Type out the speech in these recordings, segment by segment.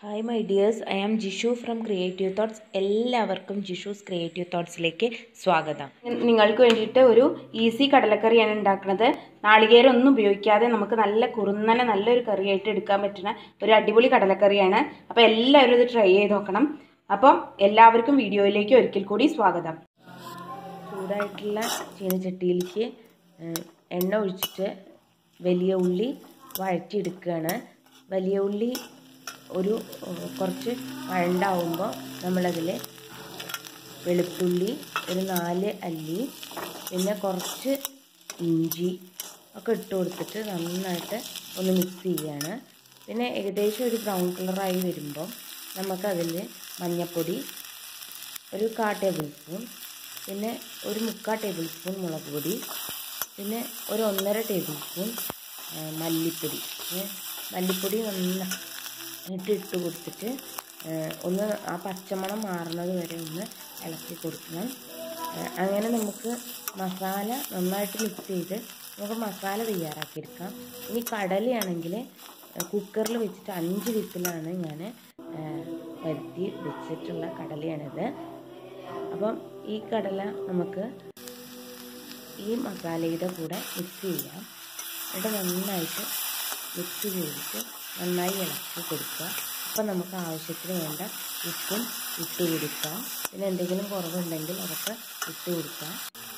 Hi my dears I am Jishu from creative thoughts എല്ലാവർക്കും ജിഷൂസ് creative തോട്ട്സിലേക്ക് സ്വാഗതം നിങ്ങൾക്ക് വേണ്ടിയിട്ട് ഒരു ഈസി കടലക്കറിയാണ് ഉണ്ടാക്കുന്നത് നാളികേരം ഒന്നും ഉപയോഗിക്കാതെ നമുക്ക് നല്ല കുറുന്നനെ നല്ലൊരു കറിയായിട്ട് എടുക്കാൻ പറ്റുന്ന ഒരു അടിപൊളി കടലക്കറിയാണ് അപ്പോൾ എല്ലാവരും ഇത് ട്രൈ ചെയ്ത് നോക്കണം അപ്പം എല്ലാവർക്കും വീഡിയോയിലേക്ക് ഒരിക്കൽ കൂടി സ്വാഗതം ചൂടായിട്ടുള്ള ചീനച്ചട്ടിയിലേക്ക് ഏഹ്, എണ്ണ ഒഴിച്ചിട്ട് വലിയ ഉള്ളി വഴറ്റിയെടുക്കുകയാണ് വലിയ ഉള്ളി ഒരു ഏഹ്, കുറച്ച് വഴണ്ടാവുമ്പോൾ നമ്മളതിൽ വെളുത്തുള്ളി ഒരു നാല് അല്ലി പിന്നെ കുറച്ച് ഇഞ്ചി ഒക്കെ ഇട്ട് കൊടുത്തിട്ട് നന്നായിട്ട് ഒന്ന് മിക്സ് ചെയ്യുകയാണ് പിന്നെ ഏകദേശം ഒരു ബ്രൗൺ കളറായി വരുമ്പോൾ നമുക്കതിൽ മഞ്ഞൾപ്പൊടി ഒരു കാ ടേബിൾ സ്പൂൺ പിന്നെ ഒരു മുക്കാൽ ടേബിൾ സ്പൂൺ മുളക് പൊടി പിന്നെ ഒരു ഒന്നര ടേബിൾ സ്പൂൺ ആ, മല്ലിപ്പൊടി ഏ, മല്ലിപ്പൊടി നന്നായിട്ട് ഇട്ട് കൊടുത്തിട്ട് ആ, ഒന്ന് ആ പച്ചമണം മാറുന്നത് വരെ ഒന്ന് ഇളക്കി കൊടുക്കണം ആ, അങ്ങനെ നമുക്ക് മസാല നന്നായിട്ട് മിക്സ് ചെയ്ത് നമുക്ക് മസാല തയ്യാറാക്കിയെടുക്കാം ഇനി കടലയാണെങ്കിൽ കുക്കറിൽ വെച്ചിട്ട് അഞ്ച് വിസിലാണ് ഞാൻ വരുത്തി വെച്ചിട്ടുള്ള കടലയാണിത് അപ്പം ഈ കടല നമുക്ക് ഈ മസാലയുടെ കൂടെ മിക്സ് ചെയ്യാം എന്നിട്ട് നന്നായിട്ട് മിക്സ് ചെയ്തിട്ട് നന്നായി ഇളക്കി കൊടുക്കുക അപ്പം നമുക്ക് ആവശ്യത്തിന് വേണ്ട ഉപ്പും ഇട്ട് കൊടുക്കാം പിന്നെ എന്തെങ്കിലും കുറവുണ്ടെങ്കിൽ അതൊക്കെ ഇട്ട് കൊടുക്കാം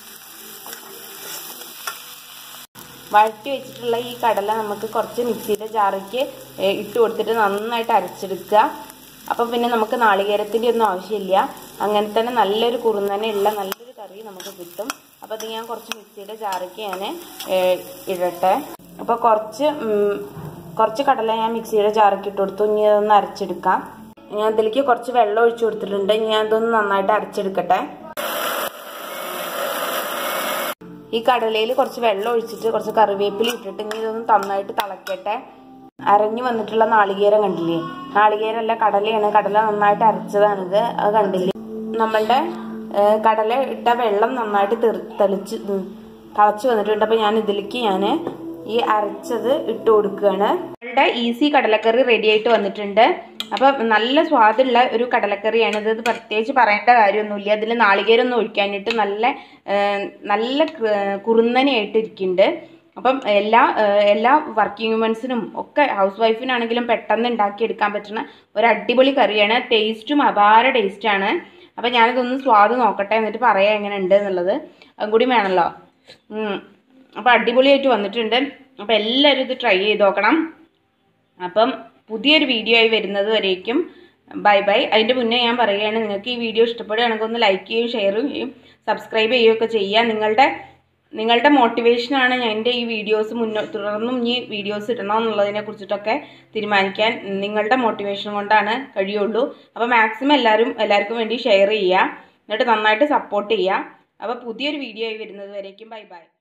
വഴറ്റി വെച്ചിട്ടുള്ള ഈ കടല നമുക്ക് കുറച്ച് മിക്സിയുടെ ജാറിക്ക് ഏഹ്, ഇട്ട് കൊടുത്തിട്ട് നന്നായിട്ട് അരച്ചെടുക്കുക അപ്പം പിന്നെ നമുക്ക് നാളികേരത്തിൻ്റെ ഒന്നും ആവശ്യമില്ല അങ്ങനെ തന്നെ നല്ലൊരു കുറുന്നനെ ഉള്ള നല്ലൊരു കറി നമുക്ക് കിട്ടും അപ്പോൾ അത് ഞാൻ കുറച്ച് മിക്സിയുടെ ജാറിക്ക് ഞാൻ ഏഹ്, ഇടട്ടെ അപ്പോൾ കുറച്ച് ഉം, കുറച്ച് കടല ഞാൻ മിക്സിയുടെ ജാറിക്ക് ഇട്ട് കൊടുത്തു ഇനി അതൊന്ന് അരച്ചെടുക്കാം ഞാൻ ഇതിലേക്ക് കുറച്ച് വെള്ളം ഒഴിച്ചു കൊടുത്തിട്ടുണ്ട് ഇനി ഞാൻ ഇതൊന്ന് നന്നായിട്ട് അരച്ചെടുക്കട്ടെ ഈ കടലയിൽ കുറച്ച് വെള്ളം ഒഴിച്ചിട്ട് കുറച്ച് കറിവേപ്പില ഇട്ടിട്ട് ഇനി ഇതൊന്ന് നന്നായിട്ട് തിളക്കട്ടെ അരഞ്ഞു വന്നിട്ടുള്ള നാളികേരം കണ്ടില്ലേ നാളികേരം അല്ല കടലയാണ് കടല നന്നായിട്ട് അരച്ചതാണിത് അത് കണ്ടില്ലേ നമ്മളുടെ ഏഹ്, കടല ഇട്ട വെള്ളം നന്നായിട്ട് തെറി- തെളിച്ച് ഉം, തിളച്ച് വന്നിട്ടുണ്ട് അപ്പൊ ഞാൻ ഇതിലേക്ക് ഞാൻ ഈ അരച്ചത് ഇട്ട് കൊടുക്കുകയാണ് നമ്മളുടെ ഈസി കടലക്കറി റെഡി ആയിട്ട് വന്നിട്ടുണ്ട് അപ്പൊ നല്ല സ്വാദുള്ള ഒരു കടലക്കറിയാണ് ഇത് ഇത് പ്രത്യേകിച്ച് പറയേണ്ട കാര്യമൊന്നുമില്ല അതിൽ നാളികേരൊന്നും ഒഴിക്കാനായിട്ട് നല്ല ഏഹ്, നല്ല കൃ- കുറുന്നനെയായിട്ട് ഇരിക്കുന്നുണ്ട് അപ്പം എല്ലാ ഏഹ്, എല്ലാ വർക്കിംഗ് വുമൻസിനും ഒക്കെ ഹൗസ് വൈഫിനാണെങ്കിലും പെട്ടെന്ന് ഉണ്ടാക്കിയെടുക്കാൻ പറ്റുന്ന ഒരു അടിപൊളി കറിയാണ് ടേസ്റ്റും അപാര ടേസ്റ്റാണ് അപ്പം ഞാനിതൊന്ന് സ്വാദ് നോക്കട്ടെ എന്നിട്ട് പറയാം എങ്ങനെ ഉണ്ട് എന്നുള്ളത് അതും കൂടി വേണമല്ലോ ഉം. അപ്പം അടിപൊളിയായിട്ട് വന്നിട്ടുണ്ട് അപ്പം എല്ലാവരും ഇത് ട്രൈ ചെയ്ത് നോക്കണം അപ്പം പുതിയൊരു വീഡിയോ ആയി വരുന്നത് വരേക്കും ബൈ ബൈ അതിൻ്റെ മുന്നേ ഞാൻ പറയുകയാണ് നിങ്ങൾക്ക് ഈ വീഡിയോ ഇഷ്ടപ്പെടുകയാണെങ്കിൽ ഒന്ന് ലൈക്ക് ചെയ്യുകയും ഷെയർ ചെയ്യും സബ്സ്ക്രൈബ് ചെയ്യുകയൊക്കെ ചെയ്യുക നിങ്ങളുടെ നിങ്ങളുടെ മോട്ടിവേഷനാണ് ഞാൻ എൻ്റെ ഈ വീഡിയോസ് മുന്നോ തുടർന്നും ഈ വീഡിയോസ് ഇടണം എന്നുള്ളതിനെ കുറിച്ചിട്ടൊക്കെ തീരുമാനിക്കാൻ നിങ്ങളുടെ മോട്ടിവേഷൻ കൊണ്ടാണ് കഴിയുള്ളൂ അപ്പോൾ മാക്സിമം എല്ലാവരും എല്ലാവർക്കും വേണ്ടി ഷെയർ ചെയ്യുക എന്നിട്ട് നന്നായിട്ട് സപ്പോർട്ട് ചെയ്യുക അപ്പോൾ പുതിയൊരു വീഡിയോ ആയി വരുന്നത് വരേക്കും ബൈ ബൈ